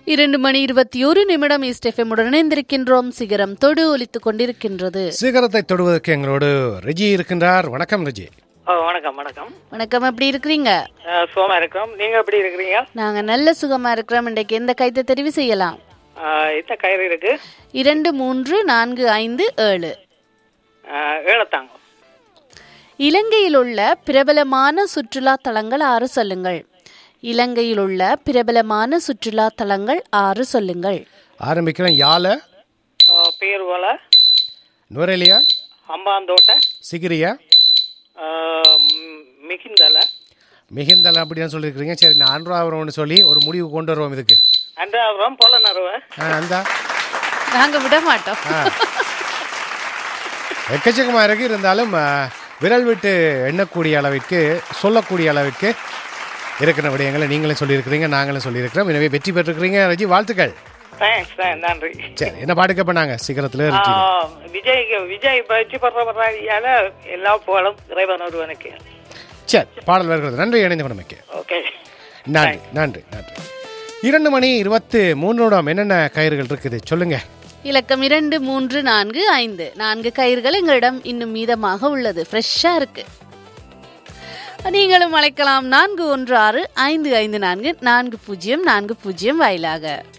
இரண்டு மணி இருபத்தி ஒரு நிமிடம் ஈஸ்டெஃபம் உடன் இணைந்திருக்கின்றோம் சிகரம் தொடு ஒலித்துக் கொண்டிருக்கின்றது சிகரத்தை தொடுவதற்கு எங்களோடு ரிஜி இருக்கின்றார் வணக்கம் ரிஜி ஓ வணக்கம் வணக்கம் வணக்கம் எப்படி இருக்கிறீங்க அஹ், சுகமா இருக்கோம் நீங்க எப்படி இருக்கிறீங்க நாங்க நல்ல சுகமா இருக்கிறோம் இன்றைக்கு எந்த கைத்தை தெரிவு செய்யலாம் அஹ், எத்தனை கயிறு இருக்கு இரண்டு மூன்று நான்கு ஐந்து ஏழு அஹ், ஏழத்தாங்க இலங்கையில் உள்ள பிரபலமான சுற்றுலா தலங்கள் ஆறு சொல்லுங்கள் இலங்கையில் உள்ள பிரபலமான சுற்றுலா தலங்கள் ஆறு சொல்லுங்கள் ஆரம்பிக்கிறோம் யாழ அஹ், பேர்வலை நுரேலியா அம்பாந்தோட்டை சிகிரியா அஹ், ம், மிகிந்தலை மிகுந்தல அப்படின்னு சொல்லியிருக்கிறீங்க சரி நான் அன்றாவரம்னு சொல்லி ஒரு முடிவு கொண்டு வருவோம் இதுக்கு அன்றாபுரம் பொலனறுவ ஆ, அந்த நாங்க விட மாட்டோம் எக்கச்சக்கமா இருக்கு இருந்தாலும் ஆ, விரல் விட்டு எண்ணக்கூடிய அளவிற்கு சொல்லக்கூடிய அளவிற்கு இருக்கிற விடயங்களை நீங்களும் சொல்லியிருக்கிறீங்க நாங்களும் சொல்லியிருக்கிறோம் எனவே வெற்றி பெற்றிருக்கிறீங்க ரஜி வாழ்த்துக்கள் தேங்க்ஸ் நன்றி சரி என்ன பாடுக்க பண்ணாங்க சிகரத்தில் இருக்கீங்க அஹ், விஜய்க்கு விஜய் பயிற்சி பண்றவரால எல்லா புகழும் இறைவன் ஒருவனுக்கு சரி பாடல் வருகிறது நன்றி இணைந்து கொண்டமைக்கு ஓகே நன்றி நன்றி நன்றி இரண்டு மணி இருபத்து மூன்றோடம் என்னென்ன கயிறுகள் இருக்குது சொல்லுங்க இலக்கம் இரண்டு மூன்று நான்கு ஐந்து நான்கு கயிறுகள் எங்களிடம் இன்னும் மீதமாக உள்ளது ஃப்ரெஷ்ஷா இருக்கு நீங்களும் அழைக்கலாம் நான்கு ஒன்று ஆறு ஐந்து ஐந்து நான்கு நான்கு பூஜ்ஜியம் நான்கு பூஜ்ஜியம் வாயிலாக